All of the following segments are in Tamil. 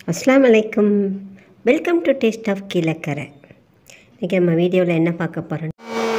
அஸ்ஸலாமு அலைக்கும் welcome to taste of Keelakarai இன்றைக்கி நம்ம வீடியோவில் என்ன பார்க்க போகிறோம்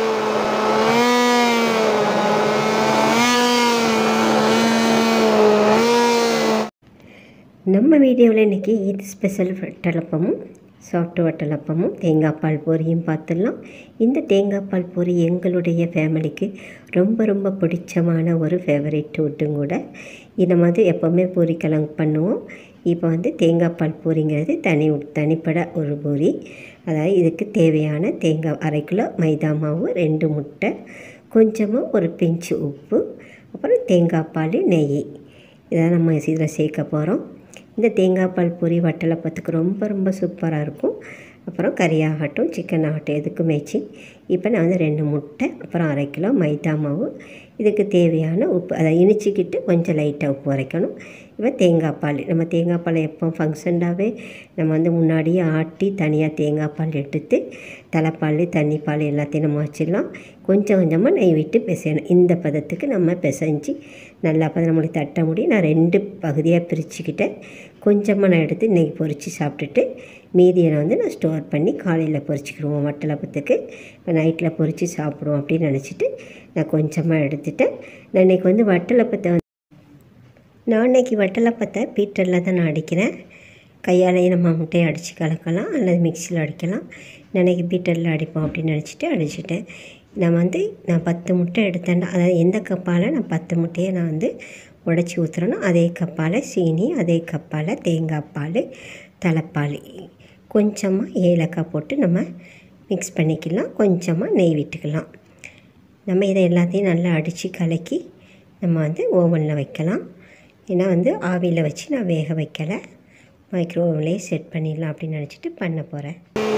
நம்ம வீடியோவில் இன்றைக்கி ஈத் ஸ்பெஷல் வட்டலப்பமும் சாஃப்ட் வட்டலப்பமும் தேங்காய் பால் பொரியும் பார்த்துடலாம் இந்த தேங்காய் பால் பொரி எங்களுடைய ஃபேமிலிக்கு ரொம்ப ரொம்ப பிடிச்சமான ஒரு ஃபேவரட் ஃபுட்டும் கூட இதை மாதிரி எப்போவுமே பொரிக்கிழங்கு பண்ணுவோம் இப்போ வந்து தேங்காய் பால் பூரிங்கிறது தனி தனிப்பட ஒரு பூரி அதாவது இதுக்கு தேவையான தேங்காய் அரை கிலோ மைதா மாவு ரெண்டு முட்டை கொஞ்சமாக ஒரு பிஞ்சு உப்பு அப்புறம் தேங்காய் பால் நெய் இதை நம்ம இதில் சேர்க்க போகிறோம் இந்த தேங்காய் பால் பூரி வட்டலப்பத்துக்கு ரொம்ப ரொம்ப சூப்பராக இருக்கும் அப்புறம் கறி ஆகட்டும் சிக்கன் ஆகட்டும் எதுக்கும் மேய்ச்சி இப்போ நான் வந்து ரெண்டு முட்டை அப்புறம் அரை கிலோ மைதா மாவு இதுக்கு தேவையான உப்பு அதை இனிச்சிக்கிட்டு கொஞ்சம் லைட்டாக உப்பு உரைக்கணும் இப்போ தேங்காய் பால் நம்ம தேங்காய் பால் எப்போ ஃபங்க்ஷனாகவே நம்ம வந்து முன்னாடியே ஆட்டி தனியாக தேங்காய் பால் எடுத்து தலைப்பால் தண்ணி பால் எல்லாத்தையும் நம்ம வச்சிடலாம் கொஞ்சம் கொஞ்சமாக நெய் விட்டு பிசையணும் இந்த பதத்துக்கு நம்ம பிசைஞ்சு நல்லா அப்போ நம்மளுக்கு தட்ட முடியும் நான் ரெண்டு பகுதியாக பிரிச்சுக்கிட்டேன் கொஞ்சமாக நான் எடுத்து நெய் பொரித்து சாப்பிட்டுட்டு மீதியை நான் வந்து நான் ஸ்டோர் பண்ணி காலையில் பொரிச்சிக்கிடுவோம் வட்டலப்பத்துக்கு இப்போ நைட்டில் பொரித்து சாப்பிடுவோம் அப்படின்னு நினச்சிட்டு நான் கொஞ்சமாக எடுத்துட்டேன் நான் இன்றைக்கி வந்து வட்டலப்பத்தை வந்து நான் இன்றைக்கி வட்டலப்பத்தை பீட்டரில் தான் நான் அடிக்கிறேன் கையாலேயே நம்ம முட்டையை அடித்து கலக்கலாம் அல்லது மிக்சியில் அடிக்கலாம் நான் இன்றைக்கி பீட்டரில் அடிப்போம் அப்படின்னு நினச்சிட்டு அடிச்சிட்டேன் நான் வந்து நான் பத்து முட்டை எடுத்தேன் அதாவது எந்த கப்பால் நான் பத்து முட்டையை நான் வந்து உடச்சி ஊற்றுறேனோ அதே கப்பால் சீனி அதே கப்பால் தேங்காய் பால் தலைப்பால் கொஞ்சமாக ஏலக்காய் போட்டு நம்ம மிக்ஸ் பண்ணிக்கலாம் கொஞ்சமாக நெய் விட்டுக்கலாம் நம்ம இதை எல்லாத்தையும் நல்லா அடித்து கலக்கி நம்ம வந்து ஓவனில் வைக்கலாம் ஏன்னா வந்து ஆவியில் வச்சு நான் வேக வைக்கலை மைக்ரோ ஓவன்லேயே செட் பண்ணிடலாம் அப்படின்னு நினச்சிட்டு பண்ண போகிறேன்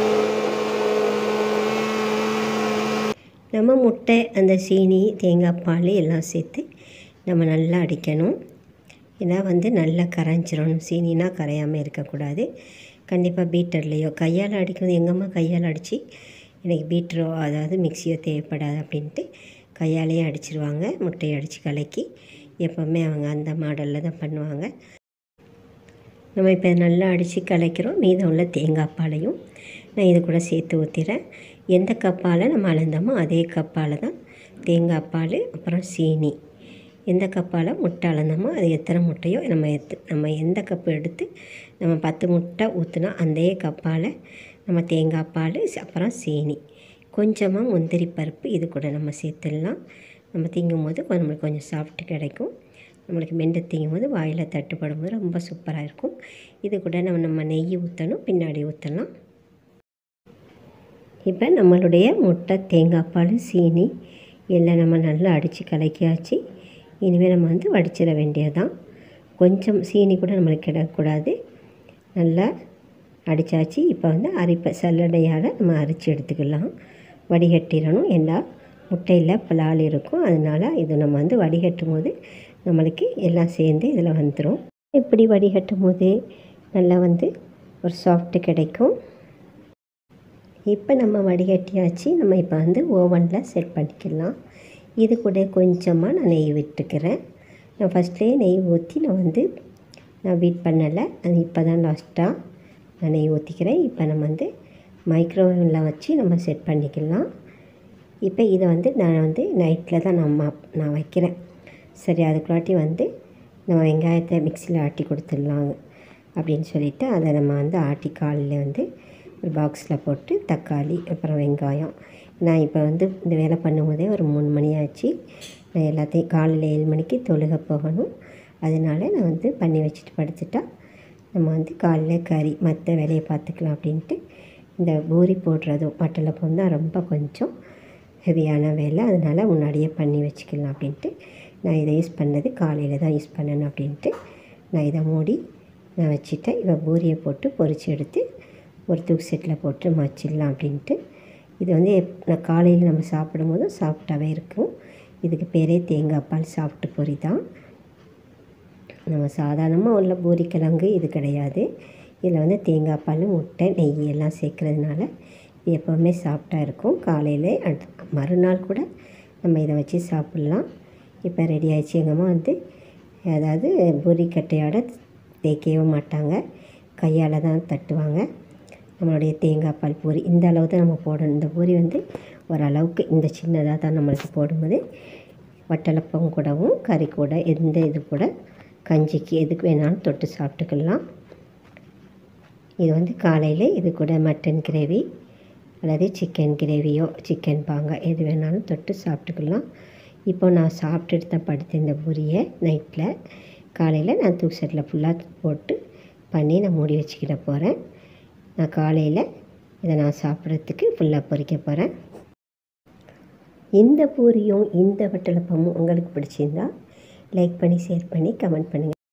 நம்ம முட்டை அந்த சீனி தேங்காய் பால் எல்லாம் சேர்த்து நம்ம நல்லா அடிக்கணும் ஏன்னா வந்து நல்லா கரைஞ்சிடணும் சீனினா கரையாமல் இருக்கக்கூடாது கண்டிப்பாக பீட்டர்லேயோ கையால் அடிக்கிறது எங்கம்மா கையால் அடித்து எனக்கு பீட்டரோ அதாவது மிக்சியோ தேவைப்படாது அப்படின்ட்டு கையாலேயே அடிச்சிருவாங்க முட்டையை அடித்து கலக்கி எப்போவுமே அவங்க அந்த மாடலில் தான் பண்ணுவாங்க நம்ம இப்போ நல்லா அடித்து கலைக்கிறோம் மீதம் உள்ள தேங்காய் பாலையும் நான் இது கூட சேர்த்து ஊற்றிடுறேன் எந்த கப்பால் நம்ம அளந்தோமோ அதே கப்பால் தான் தேங்காய் பால் அப்புறம் சீனி எந்த கப்பால் முட்டை அளந்தோமோ அது எத்தனை முட்டையோ நம்ம எத்து நம்ம எந்த கப்பு எடுத்து நம்ம பத்து முட்டை ஊற்றுனா அதே கப்பால் நம்ம தேங்காய் பால் அப்புறம் சீனி கொஞ்சமாக முந்திரி பருப்பு இது கூட நம்ம சேர்த்துடலாம் நம்ம திங்கும் போது நம்மளுக்கு கொஞ்சம் சாஃப்ட் கிடைக்கும் நம்மளுக்கு மெண்டு திங்கும் போது வாயில் தட்டுப்படும் போது ரொம்ப சூப்பராக இருக்கும் இது கூட நம்ம நம்ம நெய் ஊற்றணும் பின்னாடி ஊற்றலாம் இப்போ நம்மளுடைய முட்டை தேங்காய் பால் சீனி எல்லாம் நம்ம நல்லா அடித்து கலக்கியாச்சு இனிமேல் நம்ம வந்து வடிச்சிட வேண்டியதான் கொஞ்சம் சீனி கூட நம்மளுக்கு கிடக்கூடாது நல்லா அடித்தாச்சு இப்போ வந்து அரிப்பை சல்லடையால் நம்ம அரைச்சி எடுத்துக்கலாம் வடிகட்டிடணும் ஏன்னா முட்டையில் பலால் இருக்கும் அதனால் இது நம்ம வந்து வடிகட்டும் போது நம்மளுக்கு எல்லாம் சேர்ந்து இதில் வந்துடும் இப்படி வடிகட்டும் போது நல்லா வந்து ஒரு சாஃப்ட்டு கிடைக்கும் இப்போ நம்ம வடிகட்டியாச்சு நம்ம இப்போ வந்து ஓவனில் செட் பண்ணிக்கலாம் இது கூட கொஞ்சமாக நான் நெய் விட்டுக்கிறேன் நான் ஃபஸ்ட்லேயே நெய் ஊற்றி நான் வந்து நான் வீட் பண்ணலை அது இப்போ தான் லாஸ்ட்டாக நான் நெய் ஊற்றிக்கிறேன் இப்போ நம்ம வந்து மைக்ரோவேவில் வச்சு நம்ம செட் பண்ணிக்கலாம் இப்போ இதை வந்து நான் வந்து நைட்டில் தான் நம்ம நான் வைக்கிறேன் சரி அதுக்குள்ளாட்டி வந்து நம்ம வெங்காயத்தை மிக்சியில் ஆட்டி கொடுத்துடலாம் அப்படின்னு சொல்லிவிட்டு அதை நம்ம வந்து ஆட்டி காலில் வந்து ஒரு பாக்ஸில் போட்டு தக்காளி அப்புறம் வெங்காயம் நான் இப்போ வந்து இந்த வேலை பண்ணும்போதே ஒரு மூணு மணி ஆச்சு நான் எல்லாத்தையும் காலையில் ஏழு மணிக்கு தொழுக போகணும் அதனால நான் வந்து பண்ணி வச்சுட்டு படுத்துட்டா நம்ம வந்து காலையில் கறி மற்ற வேலையை பார்த்துக்கலாம் அப்படின்ட்டு இந்த பூரி போடுறதும் மட்டலப்பம் தான் ரொம்ப கொஞ்சம் ஹெவியான வேலை அதனால் முன்னாடியே பண்ணி வச்சுக்கலாம் அப்படின்ட்டு நான் இதை யூஸ் பண்ணது காலையில் தான் யூஸ் பண்ணணும் அப்படின்ட்டு நான் இதை மூடி நான் வச்சுட்டேன் இப்போ பூரியை போட்டு பொரித்து எடுத்து ஒரு தூக்கு செட்டில் போட்டு வச்சிடலாம் அப்படின்ட்டு இது வந்து நான் காலையில் நம்ம சாப்பிடும் போதும் சாஃப்டாகவே இருக்கும் இதுக்கு பேரே தேங்காய் பால் சாஃப்ட்டு பொரி தான் நம்ம சாதாரணமாக உள்ள பூரிக்கிழங்கு இது கிடையாது இதில் வந்து தேங்காய் பால் முட்டை நெய் எல்லாம் சேர்க்குறதுனால இது எப்போவுமே சாஃப்டாக இருக்கும் காலையில் அடுத்த மறுநாள் கூட நம்ம இதை வச்சு சாப்பிட்லாம் இப்போ ரெடி ஆகிடுச்சு எங்கள் அம்மா வந்து அதாவது பூரி கட்டையோட தேய்க்கவே மாட்டாங்க கையால் தான் தட்டுவாங்க நம்மளுடைய தேங்காய் பால் பூரி இந்த அளவு தான் நம்ம போடணும் இந்த பூரி வந்து ஓரளவுக்கு இந்த சின்னதாக தான் நம்மளுக்கு போடும்போது வட்டலப்பம் கூடவும் கறி கூட எந்த இது கூட கஞ்சிக்கு எதுக்கு வேணாலும் தொட்டு சாப்பிட்டுக்கலாம் இது வந்து காலையில் இது கூட மட்டன் கிரேவி அல்லது சிக்கன் கிரேவியோ சிக்கன் பாங்க எது வேணாலும் தொட்டு சாப்பிட்டுக்கலாம் இப்போ நான் சாப்பிட்டுட்டு தான் படுத்தேன் இந்த பூரியை நைட்டில் காலையில் நான் தூக்கு செட்டில் ஃபுல்லாக போட்டு பண்ணி நான் மூடி வச்சுக்கிட போகிறேன் நான் காலையில் இதை நான் சாப்பிட்றதுக்கு ஃபுல்லாக பொரிக்க போகிறேன் இந்த பூரியும் இந்த வட்டலப்பமும் உங்களுக்கு பிடிச்சிருந்தா லைக் பண்ணி ஷேர் பண்ணி கமெண்ட் பண்ணுங்கள்